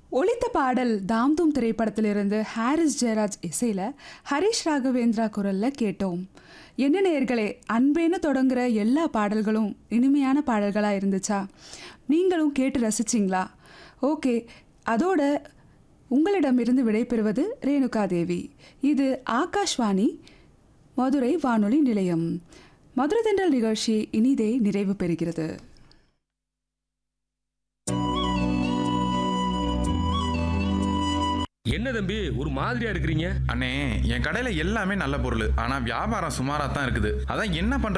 ஒலித்த பாடல் தாம் தூம் திரைப்படத்திலிருந்து ஹாரிஸ் ஜெயராஜ் இசையில் ஹரிஷ் ராகவேந்திரா குரலில் கேட்டோம் என்ன நேயர்களே அன்பேன்னு தொடங்குற எல்லா பாடல்களும் இனிமையான பாடல்களாக இருந்துச்சா நீங்களும் கேட்டு ரசிச்சிங்களா ஓகே அதோட உங்களிடமிருந்து விடைபெறுவது ரேணுகா தேவி இது ஆகாஷ்வாணி மதுரை வானொலி நிலையம் மதுரை தென்றல் நிகழ்ச்சி இனிதே நிறைவு பெறுகிறது என்ன தம்பி ஒரு மாதிரியா இருக்கிறீங்க அண்ணே என் கடையில எல்லாமே நல்ல பொருள் ஆனா வியாபாரம் சுமாரா தான் இருக்குது அதான் என்ன பண்றது